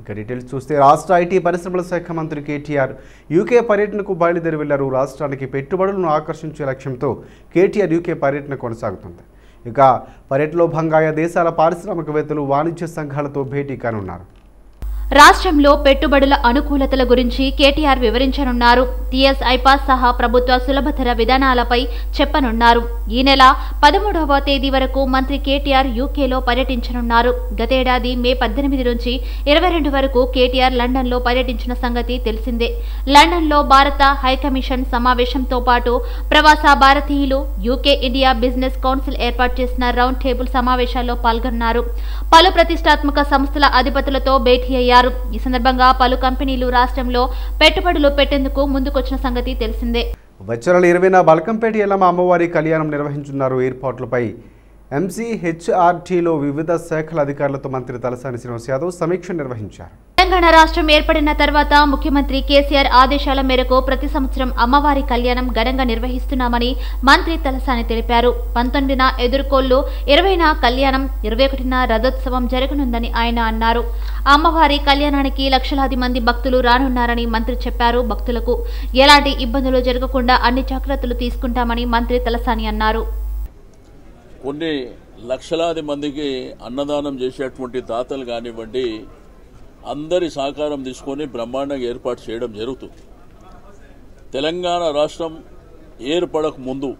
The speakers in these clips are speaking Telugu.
ఇక డీటెయిల్స్ చూస్తే రాష్ట్ర ఐటీ పరిశ్రమల శాఖ మంత్రి కేటీఆర్ యూకే పర్యటనకు బయలుదేరి వెళ్లారు రాష్ట్రానికి పెట్టుబడులను ఆకర్షించే లక్ష్యంతో కేటీఆర్ యూకే పర్యటన కొనసాగుతుంది ఇక పర్యటనలో భాగంగా ఆయా దేశాల పారిశ్రామికవేత్తలు వాణిజ్య సంఘాలతో భేటీ కానున్నారు రాష్ట్రంలో పెట్టుబడుల అనుకూలతల గురించి కేటీఆర్ వివరించనున్నారు టీఎస్ ఐపాస్ సహా ప్రభుత్వ సులభతర విధానాలపై చెప్పనున్నారు ఈ నెల పదమూడవ తేదీ వరకు మంత్రి కేటీఆర్ యూకేలో పర్యటించనున్నారు గతేడాది మే పద్దెనిమిది నుంచి ఇరవై రెండు వరకు కేటీఆర్ లండన్లో పర్యటించిన సంగతి తెలిసిందే లండన్లో భారత హైకమిషన్ సమావేశంతో పాటు ప్రవాస భారతీయులు యూకే ఇండియా బిజినెస్ కౌన్సిల్ ఏర్పాటు చేసిన రౌండ్ టేబుల్ సమావేశాల్లో పాల్గొన్నారు పలు ప్రతిష్టాత్మక సంస్థల అధిపతులతో భేటీ అయ్యారు ఈ సందర్భంగా పలు కంపెనీలు రాష్ట్రంలో పెట్టుబడులు పెట్టేందుకు ముందుకొచ్చిన సంగతి తెలిసిందే వచ్చే నెల ఇరవైన బల్కంపేట ఎల్లమ్మ అమ్మవారి కళ్యాణం నిర్వహించున్నారు ఏర్పాట్లపై ఎంసీహెచ్ఆర్టీలో వివిధ శాఖల అధికారులతో మంత్రి తలసాని శ్రీనివాస్ యాదవ్ సమీక్ష నిర్వహించారు తెలంగాణ రాష్ట్రం ఏర్పడిన తర్వాత ముఖ్యమంత్రి కేసీఆర్ ఆదేశాల మేరకు ప్రతి సంవత్సరం అమ్మవారి కళ్యాణం ఘనంగా నిర్వహిస్తున్నామని మంత్రి తలసాని తెలిపారు పంతొమ్మిదిన ఎదుర్కోళ్లు ఇరవైన కళ్యాణం ఇరవై ఒకటిన రథోత్సవం జరగనుందని ఆయన అన్నారు అమ్మవారి కళ్యాణానికి లక్షలాది మంది భక్తులు రానున్నారని మంత్రి చెప్పారు భక్తులకు ఎలాంటి ఇబ్బందులు జరగకుండా అన్ని జాగ్రత్తలు తీసుకుంటామని మంత్రి తలసాని అన్నారు కొన్ని లక్షలాది మందికి అన్నదానం చేసేటువంటి దాతలు కానివ్వండి అందరి సహకారం తీసుకొని బ్రహ్మాండంగా ఏర్పాటు చేయడం జరుగుతుంది తెలంగాణ రాష్ట్రం ఏర్పడక ముందు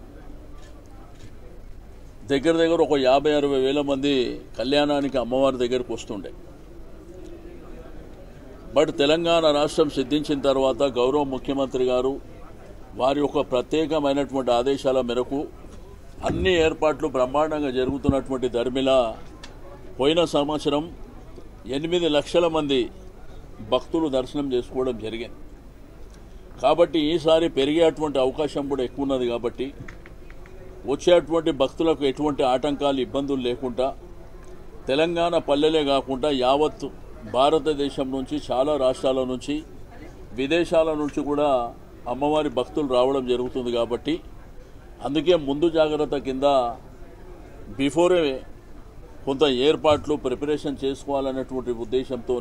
దగ్గర దగ్గర ఒక యాభై అరవై వేల మంది కళ్యాణానికి అమ్మవారి దగ్గరకు వస్తుండే బట్ తెలంగాణ రాష్ట్రం సిద్ధించిన తర్వాత గౌరవ ముఖ్యమంత్రి గారు వారి యొక్క ప్రత్యేకమైనటువంటి ఆదేశాల మేరకు అన్ని ఏర్పాట్లు బ్రహ్మాండంగా జరుగుతున్నటువంటి ధర్మిల పోయిన సంవత్సరం ఎనిమిది లక్షల మంది భక్తులు దర్శనం చేసుకోవడం జరిగింది కాబట్టి ఈసారి పెరిగేటువంటి అవకాశం కూడా ఎక్కువ ఉన్నది కాబట్టి వచ్చేటువంటి భక్తులకు ఎటువంటి ఆటంకాలు ఇబ్బందులు లేకుండా తెలంగాణ పల్లెలే కాకుండా యావత్ భారతదేశం నుంచి చాలా రాష్ట్రాల నుంచి విదేశాల నుంచి కూడా అమ్మవారి భక్తులు రావడం జరుగుతుంది కాబట్టి అందుకే ముందు జాగ్రత్త కింద బిఫోరే కొంత ఏర్పాట్లు ప్రిపరేషన్ చేసుకోవాలనేటువంటి ఉద్దేశంతో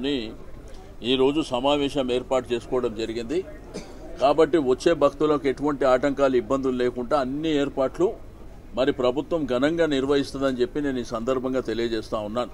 ఈరోజు సమావేశం ఏర్పాటు చేసుకోవడం జరిగింది కాబట్టి వచ్చే భక్తులకు ఎటువంటి ఆటంకాలు ఇబ్బందులు లేకుండా అన్ని ఏర్పాట్లు మరి ప్రభుత్వం ఘనంగా నిర్వహిస్తుందని చెప్పి నేను ఈ సందర్భంగా తెలియజేస్తా ఉన్నాను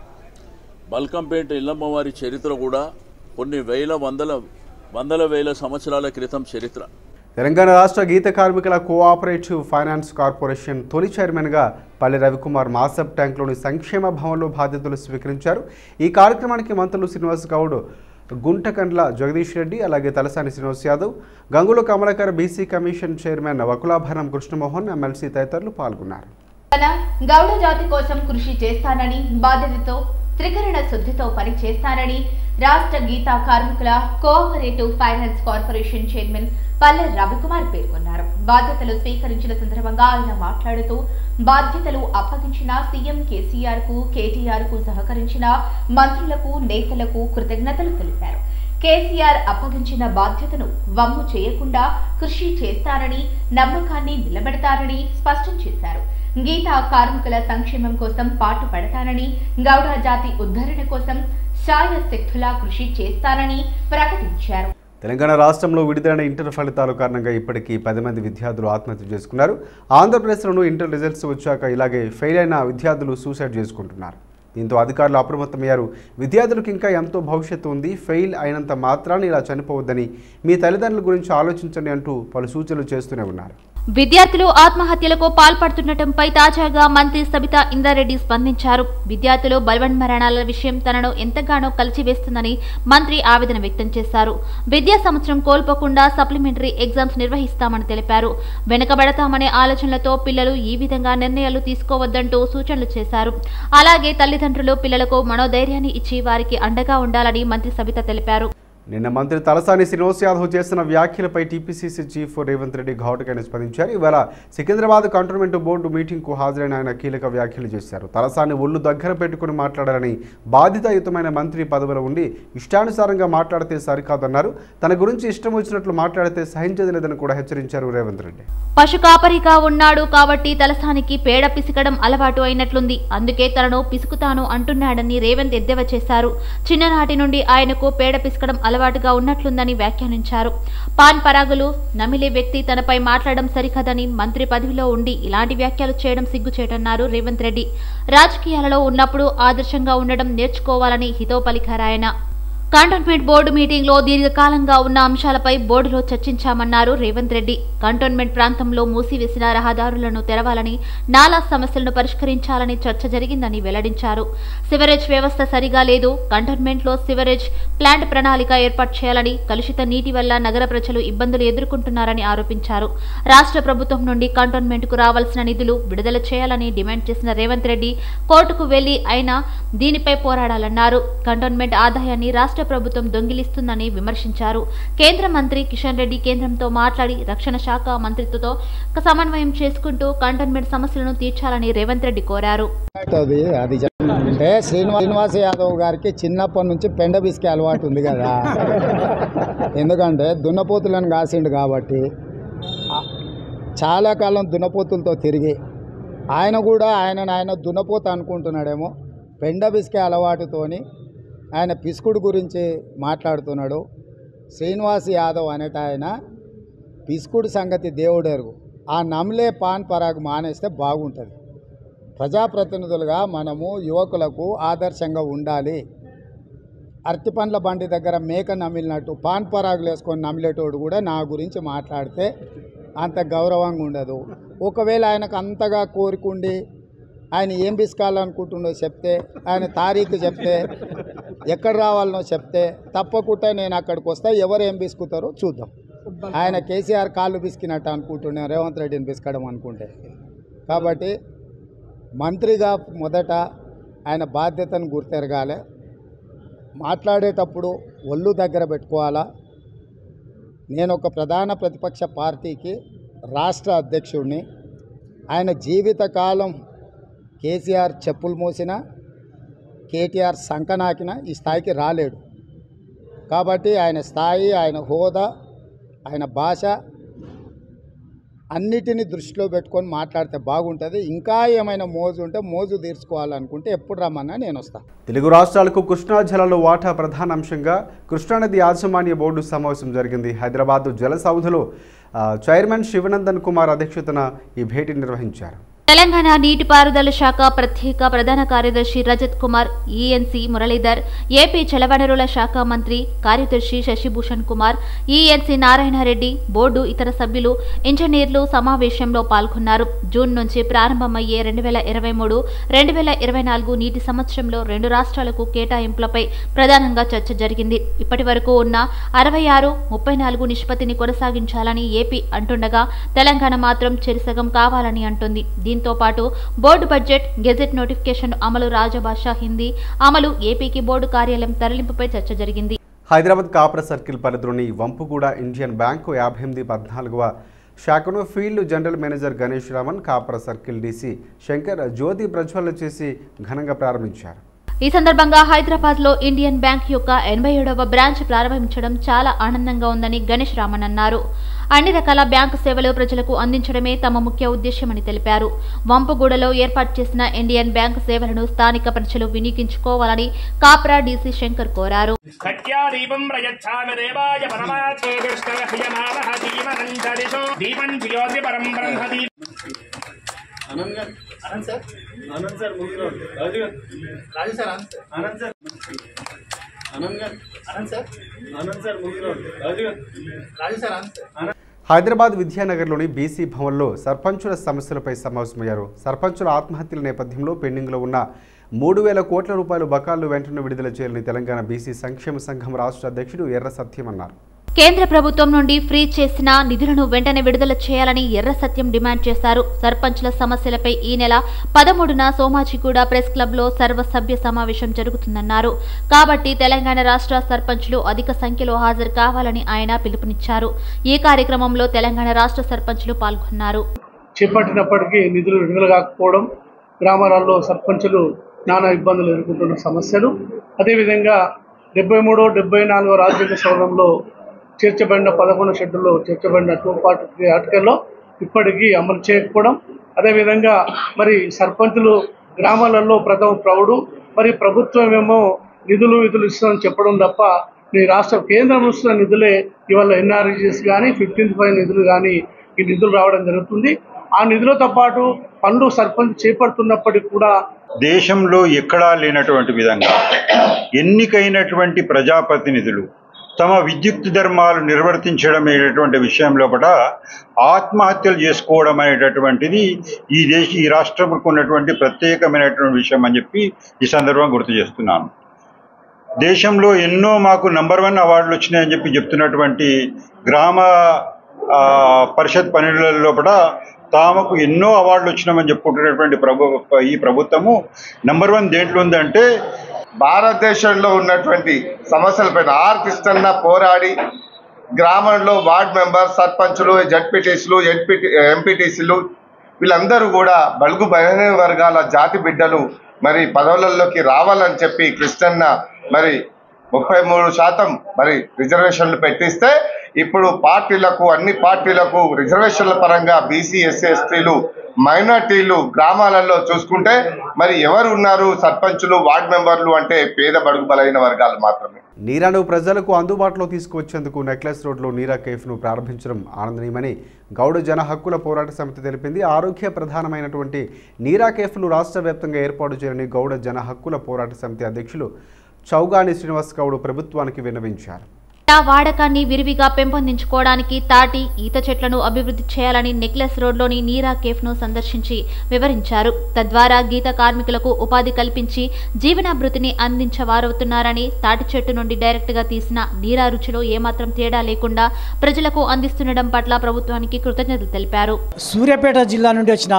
బల్కంపేట ఇల్లమ్మవారి చరిత్ర కూడా కొన్ని వేల వందల వందల వేల సంవత్సరాల క్రితం చరిత్ర తెలంగాణ రాష్ట్ర గీత కార్మికుల కోఆపరేటివ్ ఫైనాన్స్ కార్పొరేషన్ తొలి చైర్మన్గా పల్లె రవికుమార్ మాసబ్ ట్యాంక్లోని సంక్షేమ భవన్లో బాధ్యతలు స్వీకరించారు ఈ కార్యక్రమానికి మంత్రులు శ్రీనివాస్ గౌడ్ గుంటకండ్ల జగదీష్ రెడ్డి అలాగే Talasani Srinivas Yadav Gangula Kamalakar BC commission chairman Vakulabharanam Krishnamohan MLC తదితరులు పాల్గొన్నారు తన గౌడ జాతి కోసం కృషి చేస్తానని బాధ్యతతో త్రికరణ శుద్ధితో పని చేస్తానని రాష్ట్ర గీతా కార్మికుల కోఆపరేటివ్ ఫైనాన్స్ కార్పొరేషన్ చైర్మన్ పల్లె రవికుమార్ పేర్కొన్నారు బాధ్యతలు స్వీకరించిన సందర్భంగా ఆయన మాట్లాడుతూ బాధ్యతలు అప్పగించిన సీఎం కేసీఆర్ కు కేటీఆర్ కు సహకరించిన మంత్రులకు నేతలకు కృతజ్ఞతలు తెలిపారు కేసీఆర్ అప్పగించిన బాధ్యతను వమ్ము చేయకుండా కృషి చేస్తారని నమ్మకాన్ని నిలబెడతారని స్పష్టం చేశారు గీతా కార్మికుల సంక్షేమం కోసం పాటు పడతానని గౌడ జాతి ఉద్ధరణ కోసం శాయశక్తులా కృషి చేస్తానని ప్రకటించారు తెలంగాణ రాష్ట్రంలో విడుదలైన ఇంటర్ ఫలితాల కారణంగా ఇప్పటికీ పది మంది విద్యార్థులు ఆత్మహత్య చేసుకున్నారు ఆంధ్రప్రదేశ్లోనూ ఇంటర్ రిజల్ట్స్ వచ్చాక ఇలాగే ఫెయిల్ అయిన విద్యార్థులు సూసైడ్ చేసుకుంటున్నారు దీంతో అధికారులు అప్రమత్తమయ్యారు విద్యార్థులకు ఇంకా ఎంతో భవిష్యత్తు ఉంది ఫెయిల్ అయినంత మాత్రాన్ని ఇలా చనిపోవద్దని మీ తల్లిదండ్రుల గురించి ఆలోచించండి అంటూ పలు సూచనలు చేస్తూనే ఉన్నారు విద్యార్థులు ఆత్మహత్యలకు పాల్పడుతుండటంపై తాజాగా మంత్రి సబితా ఇందారెడ్డి స్పందించారు విద్యార్థులు బలవన్ మరణాల విషయం తనను ఎంతగానో కలిచివేస్తుందని మంత్రి ఆవేదన వ్యక్తం చేశారు విద్యా సంవత్సరం కోల్పోకుండా సప్లిమెంటరీ ఎగ్జామ్స్ నిర్వహిస్తామని తెలిపారు వెనుకబడతామనే ఆలోచనలతో పిల్లలు ఈ విధంగా నిర్ణయాలు తీసుకోవద్దంటూ సూచనలు చేశారు అలాగే తల్లిదండ్రులు పిల్లలకు మనోధైర్యాన్ని ఇచ్చి వారికి అండగా ఉండాలని మంత్రి సబిత తెలిపారు నిన్న మంత్రి తలసాని శ్రీనివాస్ యాదవ్ చేసిన వ్యాఖ్యలపై టీపీసీసీ చీఫ్ రేవంత్ రెడ్డి ఘాటుగానే స్పందించారు ఇవాళ సికింద్రాబాద్ కంటోన్మెంట్ బోర్డు మీటింగ్కు హాజరైన ఆయన కీలక వ్యాఖ్యలు చేశారు తలసాని ఒళ్ళు దగ్గర పెట్టుకుని మాట్లాడారని బాధితయుతమైన మంత్రి పదవిలో ఉండి ఇష్టానుసారంగా మాట్లాడితే సరికాదన్నారు తన గురించి ఇష్టం వచ్చినట్లు మాట్లాడితే సహించదు లేదని కూడా హెచ్చరించారు రేవంత్ రెడ్డి పశు కాపరిగా ఉన్నాడు కాబట్టి తలసానికి పేడ పిసికడం అలవాటు అయినట్లుంది అందుకే తనను పిసుకుతాను అంటున్నాడని రేవంత్ ఎద్దేవా చేశారు చిన్ననాటి నుండి ఆయనకు పేడ పిసకడం అలవాటుగా ఉన్నట్లుందని వ్యాఖ్యానించారు పాన్ పరాగులు నమిలే వ్యక్తి తనపై మాట్లాడడం సరికదని మంత్రి పదవిలో ఉండి ఇలాంటి వ్యాఖ్యలు చేయడం సిగ్గుచేటన్నారు రేవంత్ రెడ్డి రాజకీయాలలో ఉన్నప్పుడు ఆదర్శంగా ఉండడం నేర్చుకోవాలని హితవు పలికారాయన కంటోన్మెంట్ బోర్డు మీటింగ్లో దీర్ఘకాలంగా ఉన్న అంశాలపై బోర్డులో చర్చించామన్నారు రేవంత్ రెడ్డి కంటోన్మెంట్ ప్రాంతంలో మూసివేసిన రహదారులను తెరవాలని నాలా సమస్యలను పరిష్కరించాలని చర్చ జరిగిందని వెల్లడించారు సివరేజ్ వ్యవస్థ సరిగా లేదు కంటోన్మెంట్లో సివరేజ్ ప్లాంట్ ప్రణాళిక ఏర్పాటు చేయాలని కలుషిత నీటి వల్ల నగర ప్రజలు ఇబ్బందులు ఎదుర్కొంటున్నారని ఆరోపించారు రాష్ట్ర ప్రభుత్వం నుండి కంటోన్మెంట్కు రావాల్సిన నిధులు విడుదల చేయాలని డిమాండ్ చేసిన రేవంత్ రెడ్డి కోర్టుకు వెళ్లి అయినా దీనిపై పోరాడాలన్నారు కంటోన్మెంట్ ఆదాయాన్ని రాష్ట్ర ప్రభుత్వం దొంగిలిస్తుందని విమర్శించారు కేంద్ర మంత్రి కిషన్ రెడ్డి కేంద్రంతో మాట్లాడి రక్షణ శాఖ మంత్రిత్వతో సమన్వయం చేసుకుంటూ కంటోన్మెంట్ సమస్యలను తీర్చాలని రేవంత్ రెడ్డి కోరారు అవుతుంది అది జ- అంటే శ్రీనివాస్ శ్రీనివాస్ యాదవ్ గారికి చిన్నప్పటి నుంచి పెండ బిస్కే అలవాటు ఉంది కదా ఎందుకంటే దున్నపోతులను కాసిండు కాబట్టి ఆ- చాలా కాలం దున్నపోతులతో తిరిగి ఆయన కూడా ఆయన ఆయన దున్నపోత అనుకుంటున్నాడేమో పెండ బిస్కే అలవాటుతోని ఆయన పిసుకుడు గురించి మాట్లాడుతున్నాడు శ్రీనివాస్ యాదవ్ అనేట ఆయన పిసుకుడు సంగతి దేవుడెరుగు ఆ నమ్లే పాన్ పరాగ్ మానేస్తే బాగుంటుంది ప్రజాప్రతినిధులుగా మనము యువకులకు ఆదర్శంగా ఉండాలి అరటి పండ్ల బండి దగ్గర మేక నమిలినట్టు పాన్ పరాగులు వేసుకొని నమిలేటోడు కూడా నా గురించి మాట్లాడితే అంత గౌరవంగా ఉండదు ఒకవేళ ఆయనకు అంతగా కోరుకుండి ఆయన ఏం బిసుకోవాలనుకుంటుండో చెప్తే ఆయన తారీఖు చెప్తే ఎక్కడ రావాలనో చెప్తే తప్పకుండా నేను అక్కడికి వస్తా ఎవరు ఏం బిసుకుతారో చూద్దాం ఆయన కేసీఆర్ కాళ్ళు బిసికినట్టు అనుకుంటున్నాను రేవంత్ రెడ్డిని బిసుకడం అనుకుంటే కాబట్టి మంత్రిగా మొదట ఆయన బాధ్యతను గుర్తెరగాలి మాట్లాడేటప్పుడు ఒళ్ళు దగ్గర పెట్టుకోవాలా నేను ఒక ప్రధాన ప్రతిపక్ష పార్టీకి రాష్ట్ర అధ్యక్షుడిని ఆయన జీవితకాలం కేసీఆర్ చెప్పులు మోసిన కేటీఆర్ సంకనాకిన ఈ స్థాయికి రాలేడు కాబట్టి ఆయన స్థాయి ఆయన హోదా ఆయన భాష అన్నిటిని దృష్టిలో పెట్టుకొని మాట్లాడితే బాగుంటుంది ఇంకా ఏమైనా మోజు ఉంటే మోజు తీర్చుకోవాలనుకుంటే ఎప్పుడు రమ్మన్నా నేను వస్తాను తెలుగు రాష్ట్రాలకు కృష్ణా జలాలు వాటా ప్రధాన అంశంగా కృష్ణానది యాజమాన్య బోర్డు సమావేశం జరిగింది హైదరాబాద్ జల సౌధలో ఆ, చైర్మన్ శివనందన్ కుమార్ అధ్యక్షతన ఈ భేటీ నిర్వహించారు తెలంగాణ నీటిపారుదల శాఖ ప్రత్యేక ప్రధాన కార్యదర్శి రజత్ కుమార్ ఈఎన్సీ మురళీధర్ ఏపీ జలవనరుల శాఖ మంత్రి కార్యదర్శి శశిభూషణ్ కుమార్ ఈఎన్సీ నారాయణరెడ్డి బోర్డు ఇతర సభ్యులు ఇంజనీర్లు సమావేశంలో పాల్గొన్నారు జూన్ నుంచి ప్రారంభమయ్యే రెండు వేల ఇరవై మూడు రెండు వేల ఇరవై నాలుగు నీటి సంవత్సరంలో రెండు రాష్ట్రాలకు కేటాయింపులపై ప్రధానంగా చర్చ జరిగింది ఇప్పటి వరకు ఉన్న అరవై ఆరు ముప్పై నాలుగు నిష్పత్తిని కొనసాగించాలని ఏపీ అంటుండగా తెలంగాణ మాత్రం చెరిసగం కావాలని అంటుంది దీంతో పాటు బోర్డు బడ్జెట్ గెజెట్ నోటిఫికేషన్ అమలు రాజభాష హిందీ అమలు ఏపీకి బోర్డు కార్యాలయం తరలింపుపై చర్చ జరిగింది హైదరాబాద్ కాపర సర్కిల్ పరిధిలోని వంపుగూడ ఇండియన్ బ్యాంకు యాభై ఎనిమిది పద్నాలుగవ శాఖను field general manager Ganesh Raman కాపర సర్కిల్ డీసీ శంకర్ జ్యోతి ప్రజ్వలన చేసి ఘనంగా ప్రారంభించారు ఈ సందర్భంగా హైదరాబాద్ లో ఇండియన్ బ్యాంక్ యొక్క ఎనభై ఏడవ బ్రాంచ్ ప్రారంభించడం చాలా ఆనందంగా ఉందని గణేష్ రామన్ అన్నారు అన్ని రకాల బ్యాంకు సేవలు ప్రజలకు అందించడమే తమ ముఖ్య ఉద్దేశ్యమని తెలిపారు వంపగూడలో ఏర్పాటు చేసిన ఇండియన్ బ్యాంక్ సేవలను స్థానిక ప్రజలు వినియోగించుకోవాలని కాప్రా డీసీ శంకర్ కోరారు సత్యాదీపం ప్రయచ్ఛామి దేవాయ పరమాచే కృష్ణయమానః దీవనంతరిషో దీపం జ్యోతి పరం బ్రహ్మదీ హైదరాబాద్ విద్యానగర్లోని బీసీ భవన్లో సర్పంచుల సమస్యలపై సమావేశమయ్యారు సర్పంచుల ఆత్మహత్యల నేపథ్యంలో పెండింగ్లో ఉన్న మూడు వేల కోట్ల రూపాయలు బకాయిలు వెంటనే విడుదల చేయాలని తెలంగాణ బీసీ సంక్షేమ సంఘం రాష్ట్ర అధ్యక్షుడు ఎర్ర సత్యం అన్నారు కేంద్ర ప్రభుత్వం నుండి ఫ్రీ చేసిన నిధులను వెంటనే విడుదల చేయాలని ఎర్ర సత్యం డిమాండ్ చేశారు సర్పంచ్ల సమస్యలపై ఈ నెల పదమూడున సోమాజిగూడ ప్రెస్ క్లబ్ లో సర్వసభ్య సమావేశం జరుగుతుందన్నారు కాబట్టి తెలంగాణ రాష్ట్ర సర్పంచ్లు అధిక సంఖ్యలో హాజరు కావాలని ఆయన పిలుపునిచ్చారు ఈ కార్యక్రమంలో తెలంగాణ రాష్ట్ర సర్పంచ్లు పాల్గొన్నారు చేపట్టినప్పటికీ నిధులు విడుదల కాకపోవడం గ్రామాలలో సర్పంచులు నానా ఇబ్బందులు ఎదుర్కొంటున్న సమస్యలు అదేవిధంగా డెబ్బై మూడో డెబ్బై నాలుగో రాజ్యాంగ సవరణంలో చేర్చబడిన పదకొండు షెడ్యూల్లో చేర్చబడిన టూ పార్టీ ఆర్టికల్లో ఇప్పటికీ అమలు చేయకపోవడం అదేవిధంగా మరి సర్పంచులు గ్రామాలలో ప్రథమ ప్రౌఢు మరి ప్రభుత్వం ఏమో నిధులు విధులు ఇస్తుందని చెప్పడం తప్ప మీ రాష్ట్ర కేంద్రం ఇస్తున్న నిధులే ఇవాళ ఎన్ఆర్జీఎస్ కానీ ఫిఫ్టీన్త్ ఫైవ్ నిధులు కానీ ఈ నిధులు రావడం జరుగుతుంది ఆ నిధులతో పాటు పనులు సర్పంచ్ చేపడుతున్నప్పటికీ కూడా దేశంలో ఎక్కడా లేనటువంటి విధంగా ఎన్నికైనటువంటి ప్రజాప్రతినిధులు తమ విద్యుత్ ధర్మాలు నిర్వర్తించడం అనేటటువంటి విషయం లోపల ఆత్మహత్యలు చేసుకోవడం అనేటటువంటిది ఈ దేశ ఈ రాష్ట్రంకు ఉన్నటువంటి ప్రత్యేకమైనటువంటి విషయం అని చెప్పి ఈ సందర్భంగా గుర్తు చేస్తున్నాను దేశంలో ఎన్నో మాకు నంబర్ వన్ అవార్డులు వచ్చినాయని చెప్పి చెప్తున్నటువంటి గ్రామ ఆ, పరిషత్ పనుల లోపల తామకు ఎన్నో అవార్డులు వచ్చినామని చెప్పుకుంటున్నటువంటి ప్రభు ఈ ప్రభుత్వము నంబర్ వన్ దేంట్లో ఉందంటే భారతదేశంలో ఉన్నటువంటి సమస్యలపైన ఆర్ కృష్ణన్న పోరాడి గ్రామంలో వార్డ్ మెంబర్ సర్పంచులు జడ్పీటీసీలు ఎడ్పీటీ ఎంపీటీసీలు వీళ్ళందరూ కూడా బలుగు బలహీన వర్గాల జాతి బిడ్డలు మరి పదవులలోకి రావాలని చెప్పి కృష్ణన్న మరి ముప్పై మూడు శాతం మరి రిజర్వేషన్లు పెట్టిస్తే ఇప్పుడు పార్టీలకు అన్ని పార్టీలకు రిజర్వేషన్ల పరంగా బీసీ ఎస్సీ ఎస్టీలు మైనార్టీలు గ్రామాలలో చూసుకుంటే మరి ఎవరు ఉన్నారు సర్పంచులు వార్డ్ మెంబర్లు అంటే పేద బడుగు బలైన వర్గాలు మాత్రమే నీరాను ప్రజలకు అందుబాటులో తీసుకువచ్చేందుకు నెక్లెస్ రోడ్లో నీరా కేఫ్ను ప్రారంభించడం ఆనందనీయమని గౌడ జన హక్కుల పోరాట సమితి తెలిపింది ఆరోగ్య ప్రధానమైనటువంటి నీరా కేఫ్లు రాష్ట్ర వ్యాప్తంగా ఏర్పాటు చేయాలని గౌడ జన హక్కుల పోరాట సమితి అధ్యక్షులు చౌగాని శ్రీనివాస్ గౌడ్ ప్రభుత్వానికి విన్నవించారు ఆ వాడకాన్ని విరివిగా పెంపొందించుకోవడానికి తాటి ఈత చెట్లను అభివృద్ధి చేయాలని నెక్లెస్ రోడ్లోని నీరా కేఫ్ను సందర్శించి వివరించారు తద్వారా గీత కార్మికులకు ఉపాధి కల్పించి జీవనాభృతిని అందించవారవుతున్నారని తాటి చెట్టు నుండి డైరెక్ట్గా తీసిన నీరా రుచిలో ఏమాత్రం తేడా లేకుండా ప్రజలకు అందిస్తుండడం పట్ల ప్రభుత్వానికి కృతజ్ఞతలు తెలిపారు సూర్యాపేట జిల్లా నుండి వచ్చిన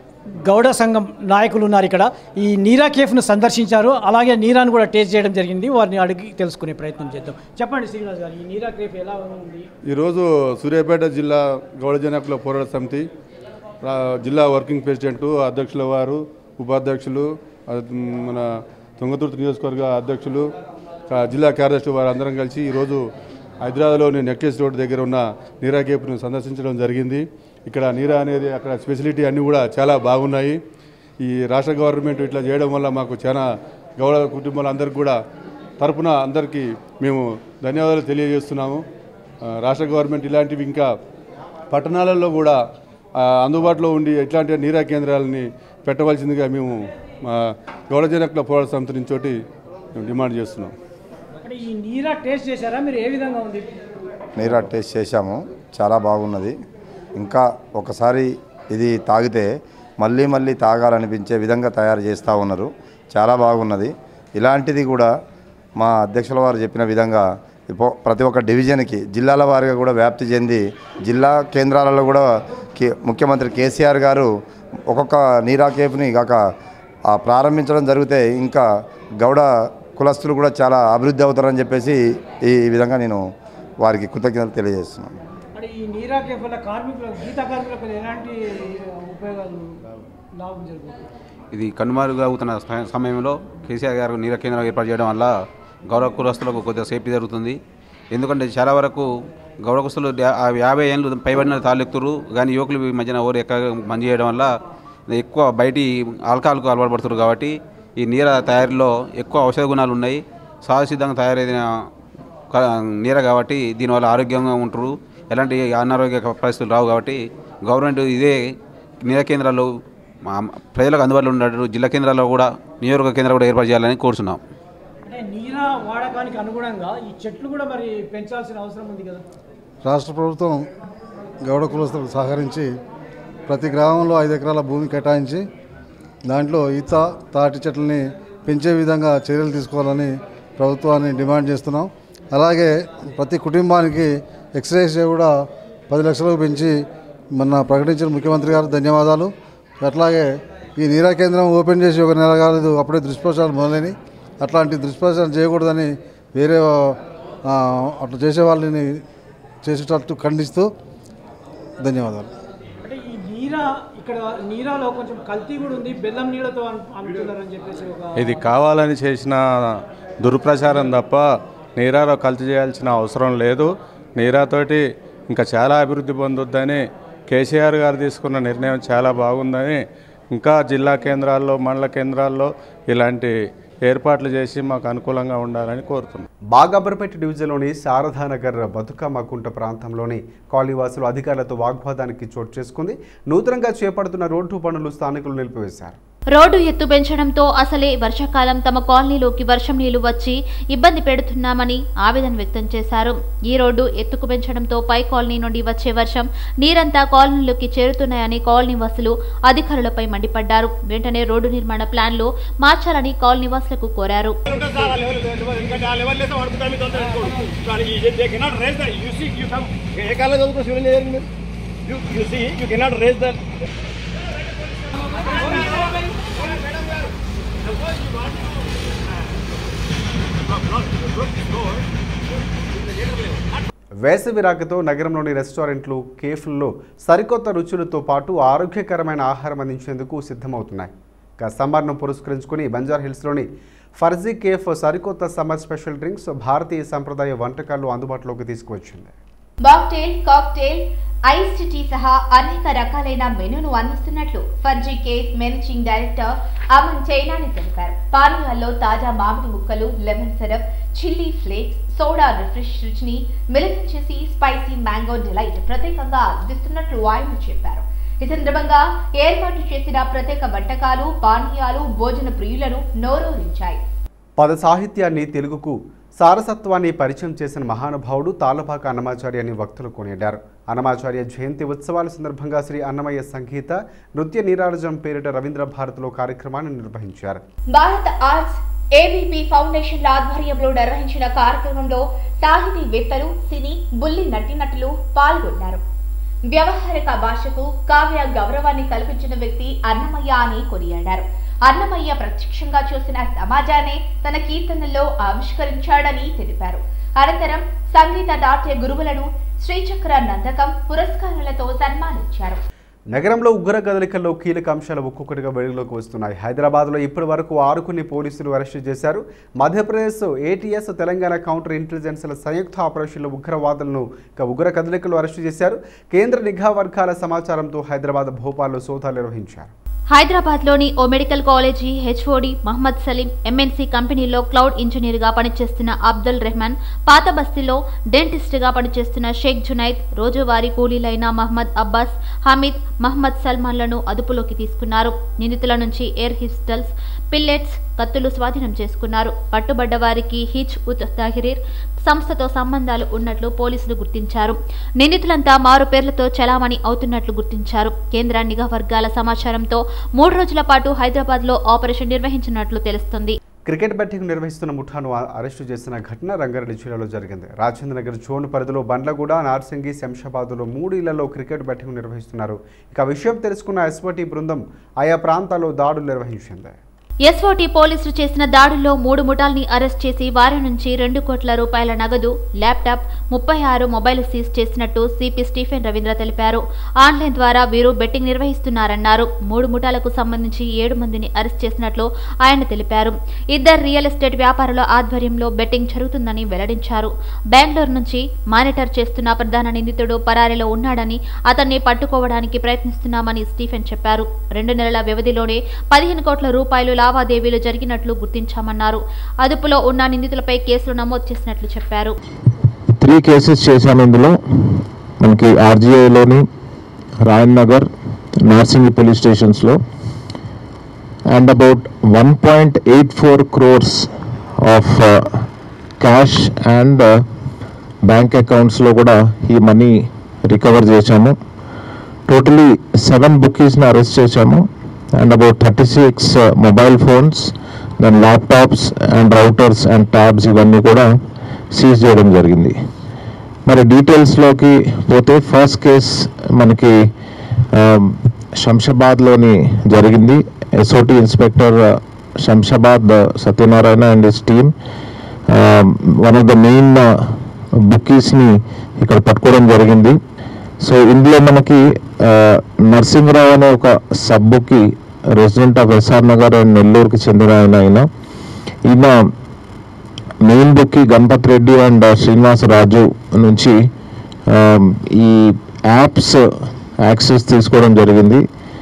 గౌడ సంఘం నాయకులు ఉన్నారు ఇక్కడ ఈ నీరా కేఫ్ను సందర్శించారు అలాగే నీరాను కూడా టేస్ట్ చేయడం జరిగింది వారిని అడిగి తెలుసుకునే ప్రయత్నం చేద్దాం చెప్పండి శ్రీనివాస్ గారు ఈ నీరా కేఫ్ ఎలా ఉంది ఈరోజు సూర్యాపేట జిల్లా గౌడ జనకుల పోరాట సమితి రా- జిల్లా వర్కింగ్ ప్రెసిడెంట్ అధ్యక్షుల వారు ఉపాధ్యక్షులు ఆ, మన తుంగతుర్తి నియోజకవర్గ అధ్యక్షులు కా- జిల్లా కార్యదర్శి వారు అందరం కలిసి ఈరోజు హైదరాబాద్లోని నెక్లెస్ రోడ్ దగ్గర ఉన్న నీరా కేఫ్ను సందర్శించడం జరిగింది ఇక్కడ నీరా అనేది అక్కడ ఫెసిలిటీ అన్నీ కూడా చాలా బాగున్నాయి ఈ రాష్ట్ర గవర్నమెంట్ ఇట్లా చేయడం వల్ల మాకు చాలా గౌడ కుటుంబాలందరికీ కూడా తరపున అందరికీ మేము ధన్యవాదాలు తెలియజేస్తున్నాము ఆ, రాష్ట్ర గవర్నమెంట్ ఇలాంటివి ఇంకా పట్టణాలలో కూడా ఆ, అందుబాటులో ఉండి ఇట్లాంటి నీరా కేంద్రాలని పెట్టవలసిందిగా మేము మా గౌడ జనకుల పోరాట సమితి నుంచి మేము డిమాండ్ చేస్తున్నాం అంటే ఈ నీరా టేస్ట్ చేశారా మీరు ఏ విధంగా ఉంది నీరా టేస్ట్ చేశాము చాలా బాగున్నది ఇంకా ఒకసారి ఇది తాగితే మళ్ళీ మళ్ళీ తాగాలనిపించే విధంగా తయారు చేస్తూ ఉన్నారు చాలా బాగున్నది ఇలాంటిది కూడా మా అధ్యక్షుల వారు చెప్పిన విధంగా ఇపో- ప్రతి ఒక్క డివిజన్కి జిల్లాల వారిగా కూడా వ్యాప్తి చెంది జిల్లా కేంద్రాలలో కూడా కే ముఖ్యమంత్రి కేసీఆర్ గారు ఒక్కొక్క నీరా కేఫ్ని కాక ఆ ప్రారంభించడం జరిగితే ఇంకా గౌడ కులస్తులు కూడా చాలా అభివృద్ధి అవుతారని చెప్పేసి ఈ విధంగా నేను వారికి కృతజ్ఞతలు తెలియజేస్తున్నాను అంటే ఈ నీరా కేఫ్ వల్ల కార్మికులకు గీత కార్మికులకు ఎలాంటి ఉపయోగాలు లాభం జరుగుతుంది ఇది కనుమరుగా అవుతున్న స- సమయంలో కేసీఆర్ గారు నీర కేంద్రం ఏర్పాటు చేయడం వల్ల గౌరవ కులస్తులకు కొద్దిగా సేఫ్టీ జరుగుతుంది ఎందుకంటే చాలా వరకు గౌరవ కులస్తులు డా- ఆ యాభై ఏళ్ళు పైబడిన తాలెక్తురు కానీ యువకులు ఈ మధ్యన ఓరు ఎక్క మంది చేయడం వల్ల ఎక్కువ బయటి ఆల్కహాల్కు అలవాటు పడుతున్నారు కాబట్టి ఈ నీర తయారీలో ఎక్కువ ఔషధ గుణాలు ఉన్నాయి సహజసిద్ధంగా తయారైన క- నీర కాబట్టి దీనివల్ల ఆరోగ్యంగా ఉంటారు ఎలాంటి అనారోగ్య పరిస్థితులు రావు కాబట్టి గవర్నమెంట్ ఇదే నీర కేంద్రాలు మా ప్రజలకు అందుబాటులో ఉన్నట్టు జిల్లా కేంద్రాల్లో కూడా నియోజకవర్గ కేంద్రాలు కూడా ఏర్పాటు చేయాలని కోరుతున్నాం అంటే నీరా వాడకానికి అనుగుణంగా ఈ చెట్లు కూడా మరి పెంచాల్సిన అవసరం ఉంది కదా రాష్ట్ర ప్రభుత్వం గౌడ కులస్తులకు సహకరించి ప్రతి గ్రామంలో ఐదు ఎకరాల భూమి కేటాయించి దాంట్లో ఈత తాటి చెట్లని పెంచే విధంగా చర్యలు తీసుకోవాలని ప్రభుత్వాన్ని డిమాండ్ చేస్తున్నాం అలాగే ప్రతి కుటుంబానికి ఎక్స్రేస్ కూడా పది లక్షలకు పెంచి మొన్న ప్రకటించిన ముఖ్యమంత్రి గారు ధన్యవాదాలు అట్లాగే ఈ నీరా కేంద్రం ఓపెన్ చేసి ఒక నెల కాలేదు అప్పుడే దుష్ప్రచారం మొదలైనవి అట్లాంటి దుష్ప్రచారం చేయకూడదని వేరే ఆ, అట్లా చేసే వాళ్ళని చేసేటట్టు ఖండిస్తూ ధన్యవాదాలు అంటే ఈ నీరా ఇక్కడ నీరాలో కొంచెం కల్తీ కూడా ఉంది బెల్లం నీళ్ళతో అం- అమ్ముతున్నారని చెప్పేసి ఒక ఇది కావాలని చేసిన దుర్ప్రచారం తప్ప నీరాలో కల్తీ చేయాల్సిన అవసరం లేదు నీరాతోటి ఇంకా చాలా అభివృద్ధి పొందొద్దని కేసీఆర్ గారు తీసుకున్న నిర్ణయం చాలా బాగుందని ఇంకా జిల్లా కేంద్రాల్లో మండల కేంద్రాల్లో ఇలాంటి ఏర్పాట్లు చేసి మాకు అనుకూలంగా ఉండాలని కోరుతున్నాం బాగాబర్పేట డివిజన్లోని శారదానగర్ బతుకమ్మ కుంట ప్రాంతంలోని కాలనీవాసులు అధికారులతో వాగ్వాదానికి చోటు చేసుకుంది నూతనంగా చేపడుతున్న రోడ్డు పనులు స్థానికులు నిలిపివేశారు రోడ్డు ఎత్తు పెంచడంతో అసలే వర్షాకాలం తమ కాలనీలోకి వర్షం నీళ్లు వచ్చి ఇబ్బంది పెడుతున్నామని ఆవేదన వ్యక్తం చేశారు ఈ రోడ్డు ఎత్తుకు పెంచడంతో పై కాలనీ నుండి వచ్చే వర్షం నీరంతా కాలనీలోకి చేరుతున్నాయని కాలనీ వాసులు అధికారులపై మండిపడ్డారు వెంటనే రోడ్డు నిర్మాణ ప్లాన్లు మార్చాలని కాలనీ వాసులకు కోరారు ఏ కాలం చదువుకో సివిల్ ఇంజనీరింగ్ మీరు you you see you cannot race the వేసవి రాకతో నగరంలోని రెస్టారెంట్లు కేఫ్లలో సరికొత్త రుచులతో పాటు ఆరోగ్యకరమైన ఆహారం అందించేందుకు సిద్ధమవుతున్నాయి ఇక సమ్మర్ను పురస్కరించుకుని బంజార్ హిల్స్లోని ఫర్జీ కేఫ్ సరికొత్త సమ్మర్ స్పెషల్ డ్రింక్స్ భారతీయ సంప్రదాయ వంటకాలు అందుబాటులోకి తీసుకువచ్చింది బాక్టైల్ కాక్టైల్ ఐస్ టీ సహా అనేక రకాలైన మెనూను అందిస్తున్నట్లు Farzi cafe managing director Aman Chainani తెలిపారు పానీయాల్లో తాజా మామిడి ముక్కలు lemon syrup chilli flakes soda refresh రుచిని మిళితం చేసి స్పైసీ మ్యాంగో డిలైట్ ప్రత్యేకంగా అందిస్తున్నట్లు ఆయన చెప్పారు ఈ సందర్భంగా ఏర్పాటు చేసిన ప్రత్యేక వంటకాలు పానీయాలు భోజన ప్రియులను నోరూరించాయి పద సాహిత్యాన్ని తెలుగుకు సారసత్వాన్ని పరిచయం చేసిన మహానుభావుడు తాళపాక అన్నమాచార్య అని భక్తులు కొనియాడారు అన్నమాచార్య జయంతి ఉత్సవాల సందర్భంగా శ్రీ అన్నమయ్య సంగీత నృత్య నీరాజం పేరిట రవీంద్ర భారతిలో కార్యక్రమాన్ని నిర్వహించారు భారత్ ఆర్ట్స్ ఏబీపీ ఫౌండేషన్ల ఆధ్వర్యంలో నిర్వహించిన కార్యక్రమంలో సాహితీవేత్తలు సినీ బుల్లి నటినటులు పాల్గొన్నారు వ్యవహారిక భాషకు కావ్య గౌరవాన్ని కల్పించిన వ్యక్తి అన్నమయ్య అని కొనియాడారు అన్నమయ్య ప్రత్యక్షంగా చూసిన సమాజాన్ని తన కీర్తనల్లో ఆవిష్కరించాడని తెలిపారు అనంతరం సంగీత నాట్య గురువులను శ్రీచక్ర నందకం పురస్కారాలతో సన్మానించారు నగరంలో ఉగ్ర కదలికల్లో కీలక అంశాలు ఒక్కొక్కటిగా వెలుగులోకి వస్తున్నాయి హైదరాబాద్లో ఇప్పటి వరకు ఆరుకుని పోలీసులు అరెస్టు చేశారు మధ్యప్రదేశ్ ఏటీఎస్ తెలంగాణ కౌంటర్ ఇంటెలిజెన్స్ల సంయుక్త ఆపరేషన్లో ఉగ్రవాదులను ఇక ఉగ్ర కదలికలు అరెస్టు చేశారు కేంద్ర నిఘా వర్గాల సమాచారంతో హైదరాబాద్ భోపాల్లో సోదాలు నిర్వహించారు హైదరాబాద్లోని ఓ medical college HOD Mohammed Salim MNC కంపెనీలో క్లౌడ్ ఇంజనీర్గా పనిచేస్తున్న అబ్దుల్ రెహమాన్ పాత బస్తీలో డెంటిస్ట్గా పనిచేస్తున్న షేక్ జునైద్ రోజువారీ కూలీలైన మహమ్మద్ అబ్బాస్ హమీద్ మహమ్మద్ సల్మాన్లను అదుపులోకి తీసుకున్నారు నిందితుల నుంచి ఎయిర్ హిస్టల్స్ పిల్లెట్స్ కత్తులు స్వాధీనం చేసుకున్నారు పట్టుబడ్డ వారికి హిచ్ ఉత్ తహరీర్ సంస్థతో సంబంధాలు ఉన్నట్లు పోలీసులు గుర్తించారు నిందితులంతా మారు పేర్లతో చలామణి అవుతున్నట్లు గుర్తించారు కేంద్ర నిఘా వర్గాల సమాచారంతో మూడు రోజుల పాటు హైదరాబాద్లో ఆపరేషన్ నిర్వహించినట్లు తెలుస్తుంది క్రికెట్ బెట్టింగ్ నిర్వహిస్తున్న ముఠాను ఆ- అరెస్టు చేసిన ఘటన రంగారెడ్డి జిల్లాలో జరిగింది రాజేంద్ర నగర్ జోన్ పరిధిలో బండ్లగూడ నార్సింగి శంషాబాద్లో మూడు ఇళ్లలో క్రికెట్ బెట్టింగ్ నిర్వహిస్తున్నారు ఇక ఆ విషయం తెలుసుకున్న ఎస్ఓటీ బృందం ఆయా ప్రాంతాల్లో దాడులు నిర్వహించింది ఎస్ఓటీ పోలీసులు చేసిన దాడుల్లో మూడు ముఠాల్ని అరెస్ట్ చేసి వారి నుంచి రెండు కోట్ల రూపాయల నగదు ల్యాప్టాప్ ముప్పై ఆరు మొబైల్ సీజ్ చేసినట్టు సిపి స్టీఫెన్ రవీంద్ర తెలిపారు ఆన్లైన్ ద్వారా వీరు బెట్టింగ్ నిర్వహిస్తున్నారన్నారు మూడు ముఠాలకు సంబంధించి ఏడు మందిని అరెస్ట్ చేసినట్లు ఆయన తెలిపారు ఇద్దరు రియల్ ఎస్టేట్ వ్యాపారుల ఆధ్వర్యంలో బెట్టింగ్ జరుగుతుందని వెల్లడించారు బెంగళూరు నుంచి మానిటర్ చేస్తున్న ప్రధాన నిందితుడు పరారీలో ఉన్నాడని అతన్ని పట్టుకోవడానికి ప్రయత్నిస్తున్నామని స్టీఫెన్ చెప్పారు రెండు నెలల వ్యవధిలోనే పదిహేను కోట్ల రూపాయలు లావాదేవీలు జరిగినట్లు గుర్తించామన్నారు అదుపులో ఉన్న నిందితులపై కేసులు నమోదు చేసినట్లు చెప్పారు త్రీ కేసెస్ చేశాము ఇందులో మనకి ఆర్జీఐలోని రాయన్ నగర్ నార్సింగి పోలీస్ స్టేషన్స్లో and about one point eight four crores of cash and bank అకౌంట్స్లో కూడా ఈ మనీ రికవర్ చేశాము టోటలీ సెవెన్ బుకీస్ని అరెస్ట్ చేశాము and about thirty six mobile phones then laptops and routers and tabs ఇవన్నీ కూడా సీజ్ చేయడం జరిగింది మరి డీటెయిల్స్లోకి పోతే ఫస్ట్ కేస్ మనకి ఆమ్, శంషాబాద్లోని జరిగింది SOT inspector Shamshabad Satyanarayana and his team one of the main బుక్కీస్ని ఇక్కడ పట్టుకోవడం జరిగింది సో ఇందులో మనకి ఆ, నరసింహరావు అనే ఒక సబ్బుకి resident of SR Nagar and నెల్లూరుకి చెందిన ఆయన ఆయన ఈయన main bookie Ganapath Reddy and Srinivasa Raju నుంచి ఆ, ఈ యాప్స్ యాక్సెస్ తీసుకోవడం జరిగింది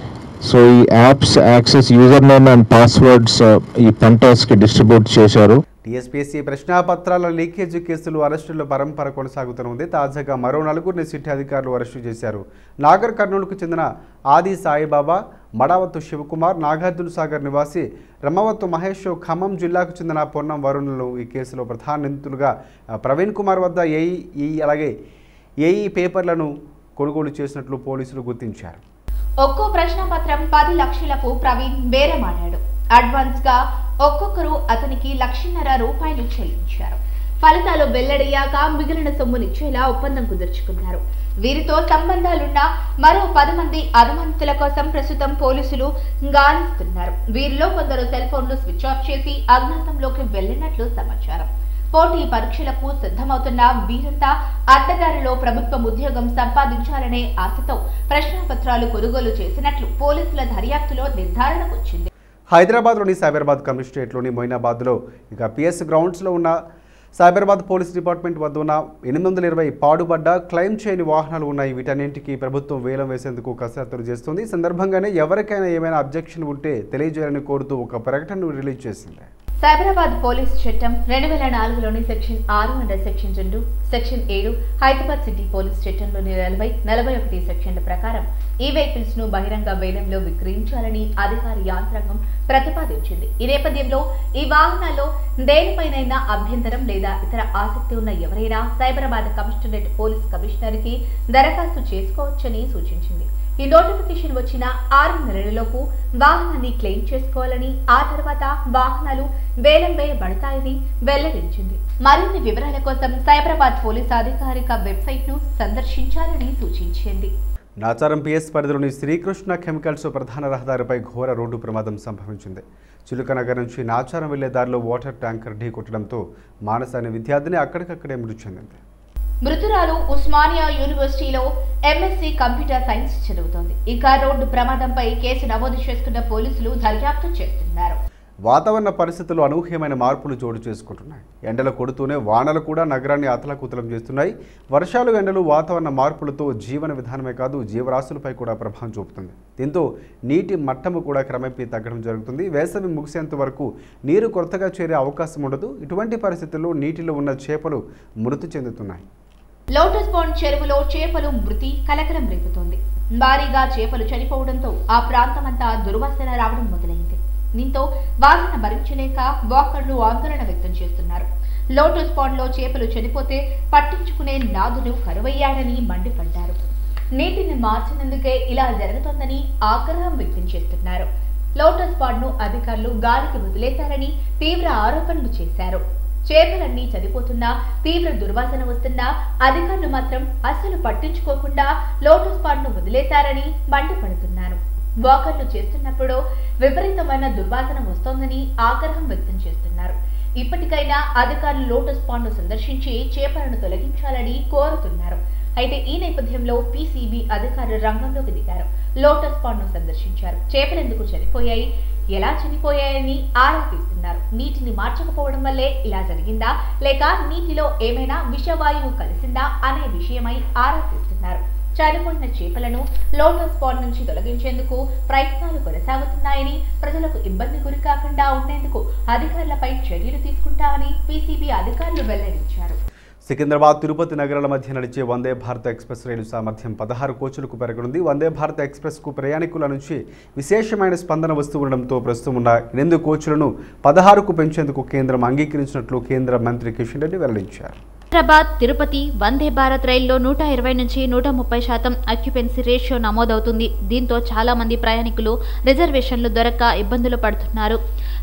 సో ఈ apps access user name and passwords ఈ పెంటర్స్కి డిస్ట్రిబ్యూట్ చేశారు టీఎస్పీఎస్సీ ప్రశ్నాపత్రాల లీకేజీ కేసులు అరెస్టుల పరంపర కొనసాగుతోంది తాజాగా మరో నలుగురిని సిటీ అధికారులు అరెస్టు చేశారు నాగర్ కర్నూలుకు చెందిన ఆది సాయిబాబా మడావత్తు శివకుమార్ నాగార్జున సాగర్ నివాసి రమవత్తు మహేష్ ఖమ్మం జిల్లాకు చెందిన పొన్నం వరుణులు ఈ కేసులో ప్రధాన నిందితులుగా ఆ, ప్రవీణ్ కుమార్ వద్ద ఏఈ ఈ అలాగే ఏఈ పేపర్లను కొనుగోలు చేసినట్లు పోలీసులు గుర్తించారు ఒక్కో ప్రశ్నపత్రం పది లక్షలకు ప్రవీణ్ బేరమాడాడు అడ్వాన్స్ గా ఒక్కొక్కరు అతనికి లక్షన్నర రూపాయలు చెల్లించారు ఫలితాలు వెల్లడయ్యాక మిగిలిన సొమ్మునిచ్చేలా ఒప్పందం కుదుర్చుకున్నారు వీరితో సంబంధాలున్న మరో పది మంది అనుమానితుల కోసం ప్రస్తుతం పోలీసులు గాలిస్తున్నారు వీరిలో కొందరు సెల్ ఫోన్లు స్విచ్ ఆఫ్ చేసి అజ్ఞాతంలోకి వెళ్లినట్లు సమాచారం పోటీ పరీక్షలకు సిద్ధమవుతున్న వీరంతా అడ్డదారిలో ప్రభుత్వం ఉద్యోగం సంపాదించాలనే ఆశతో ప్రశ్నపత్రాలు కొనుగోలు చేసినట్లు పోలీసుల దర్యాప్తులో నిర్ధారణకు వచ్చింది హైదరాబాద్లోని సైబరాబాద్ కమిషనరేట్లోని మొయినాబాద్లో ఇక పిఎస్ గ్రౌండ్స్లో ఉన్న సైబరాబాద్ పోలీస్ డిపార్ట్మెంట్ వద్ద ఉన్న ఎనిమిది వందల ఇరవై పాడుపడ్డ క్లెయిమ్ చేయని వాహనాలు ఉన్నాయి వీటన్నింటికీ ప్రభుత్వం వేలం వేసేందుకు కసరత్తులు చేస్తుంది ఈ సందర్భంగానే ఎవరికైనా ఏమైనా అబ్జెక్షన్ ఉంటే తెలియజేయాలని కోరుతూ ఒక ప్రకటనను రిలీజ్ చేసింది సైబరాబాద్ పోలీస్ చట్టం రెండు వేల నాలుగులోని సెక్షన్ ఆరు అండర్ సెక్షన్ రెండు సెక్షన్ ఏడు హైదరాబాద్ సిటీ పోలీస్ చట్టంలోని నలభై నలభై ఒకటి సెక్షన్ల ప్రకారం ఈ వెహికల్స్ ను బహిరంగ వేలంలో విక్రయించాలని అధికార యాంత్రాంగం ప్రతిపాదించింది ఈ నేపథ్యంలో ఈ వాహనాల్లో దేనిపైనైనా అభ్యంతరం లేదా ఇతర ఆసక్తి ఉన్న ఎవరైనా సైబరాబాద్ కమిషనరేట్ పోలీస్ కమిషనర్ కి దరఖాస్తు చేసుకోవచ్చని సూచించింది ఈ నోటిఫికేషన్ వచ్చిన ఆరు నెలలలోపు వాహనాన్ని క్లెయిమ్ చేసుకోవాలని ఆ తర్వాత వాహనాలు వేలం వేయబడతాయని వెల్లడించింది మరిన్ని వివరాల కోసం సైబరాబాద్ పోలీస్ అధికారిక వెబ్సైట్ ను సందర్శించాలని సూచించింది నాచారం పిఎస్ పరిధిలోని శ్రీకృష్ణ కెమికల్స్ ప్రధాన రహదారిపై ఘోర రోడ్డు ప్రమాదం సంభవించింది చిలుకనగర్ నుంచి నాచారం వెళ్లే దారిలో వాటర్ ట్యాంకర్ ఢీ కొట్టడంతో మానస అనే విద్యార్థిని అక్కడికక్కడే మృతి చెందింది మృతురాలు ఉస్మానియా యూనివర్సిటీలో ఎంఎస్సీ కంప్యూటర్ సైన్స్ చదువుతోంది ఇక రోడ్డు ప్రమాదంపై కేసు నమోదు చేసుకున్న పోలీసులు దర్యాప్తు చేస్తున్నారు వాతావరణ పరిస్థితులు అనూహ్యమైన మార్పులు చోటు చేసుకుంటున్నాయి ఎండలు కొడుతూనే వానలు కూడా నగరాన్ని అతలకుతలం చేస్తున్నాయి వర్షాలు ఎండలు వాతావరణ మార్పులతో జీవన విధానమే కాదు జీవరాశులపై కూడా ప్రభావం చూపుతుంది దీంతో నీటి మట్టము కూడా క్రమేపీ తగ్గడం జరుగుతుంది వేసవి ముగిసేంత వరకు నీరు కొరతగా చేరే అవకాశం ఉండదు ఇటువంటి పరిస్థితుల్లో నీటిలో ఉన్న చేపలు మృతి చెందుతున్నాయి లోటస్ పాండ్ చెరువులో చేపలు మృతి కలకలం రేపుతోంది భారీగా చేపలు చనిపోవడంతో ఆ ప్రాంతమంతా దుర్వాసన రావడం మొదలైంది దీంతో వాసన భరించలేక వాకర్లు ఆందోళన వ్యక్తం చేస్తున్నారు లోటస్ పాండ్ లో చేపలు చనిపోతే పట్టించుకునే నాదుడు కరువయ్యాడని మండిపడ్డారు నీటిని మార్చినందుకే ఇలా జరుగుతోందని ఆగ్రహం వ్యక్తం చేస్తున్నారు లోటస్ పాండ్ ను అధికారులు గాలికి వదిలేశారని తీవ్ర ఆరోపణలు చేశారు చేపలన్నీ చనిపోతున్నా తీవ్ర దుర్వాసన వస్తున్నా అధికారులు మాత్రం అస్సలు పట్టించుకోకుండా లోటస్ పాండ్ ను వదిలేశారని మండిపడుతున్నారు వాకర్లు చేస్తున్నప్పుడు విపరీతమైన దుర్వాసన వస్తోందని ఆగ్రహం వ్యక్తం చేస్తున్నారు ఇప్పటికైనా అధికారులు లోటస్ పాండ్ ను సందర్శించి చేపలను తొలగించాలని కోరుతున్నారు అయితే ఈ నేపథ్యంలో పీసీబీ అధికారులు రంగంలోకి దిగారు లోటస్ పాండ్ ను సందర్శించారు చేపలెందుకు చనిపోయాయి ఎలా చనిపోయాయని ఆరా తీస్తున్నారు నీటిని మార్చకపోవడం వల్లే ఇలా జరిగిందా లేక నీటిలో ఏమైనా విషవాయువు కలిసిందా అనే విషయమై ఆరా తీస్తున్నారు చనిపోయిన చేపలను లోటస్ పాండ్ నుంచి తొలగించేందుకు ప్రయత్నాలు కొనసాగుతున్నాయని ప్రజలకు ఇబ్బంది గురి కాకుండా ఉండేందుకు అధికారులపై చర్యలు తీసుకుంటామని పీసీబీ అధికారులు వెల్లడించారు సికింద్రాబాద్ తిరుపతి నగరాల మధ్య నడిచే వందే భారత్ ఎక్స్ప్రెస్ రైలు సామర్థ్యం పదహారు కోచులకు పెరగనుంది వందే భారత్ ఎక్స్ప్రెస్కు ప్రయాణికుల నుంచి విశేషమైన స్పందన వస్తూ ఉండడంతో ప్రస్తుతం ఉన్న ఎనిమిది కోచ్లను పదహారుకు పెంచేందుకు కేంద్రం అంగీకరించినట్లు కేంద్ర మంత్రి కిషన్ రెడ్డి వెల్లడించారు హైదరాబాద్ తిరుపతి వందే భారత్ రైల్లో నూట ఇరవై నుంచి నూట ముప్పై శాతం అక్యుపెన్సీ రేషియో నమోదవుతుంది దీంతో చాలా మంది ప్రయాణికులు రిజర్వేషన్లు దొరక్క ఇబ్బందులు పడుతున్నారు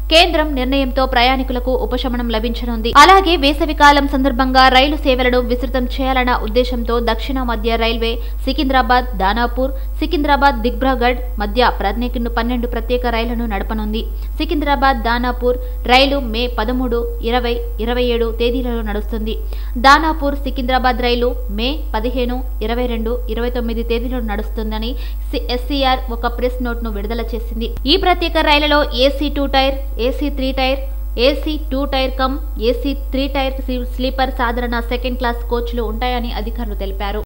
కేంద్రం నిర్ణయంతో ప్రయాణికులకు ఉపశమనం లభించనుంది అలాగే వేసవికాలం సందర్భంగా రైలు సేవలను విస్తృతం చేయాలన్న ఉద్దేశంతో దక్షిణ మధ్య రైల్వే సికింద్రాబాద్ దానాపూర్ సికింద్రాబాద్ దిగ్బ్రాగఢ్ మధ్య ప్రత్యేక పన్నెండు ప్రత్యేక రైళ్లను నడపనుంది సికింద్రాబాద్ దానాపూర్ రైలు మే పదమూడు ఇరవై ఇరవై ఏడు తేదీలలో నడుస్తుంది దానాపూర్ సికింద్రాబాద్ రైలు మే పదిహేను ఇరవై రెండు ఇరవై తొమ్మిది తేదీలో నడుస్తుందని ఎస్సీఆర్ ఒక ప్రెస్ నోట్ ను విడుదల చేసింది ఈ ప్రత్యేక రైళ్లలో AC two tier AC three tier AC two tier cum AC three tier sleeper సాధారణ సెకండ్ క్లాస్ కోచ్లు ఉంటాయని అధికారులు తెలిపారు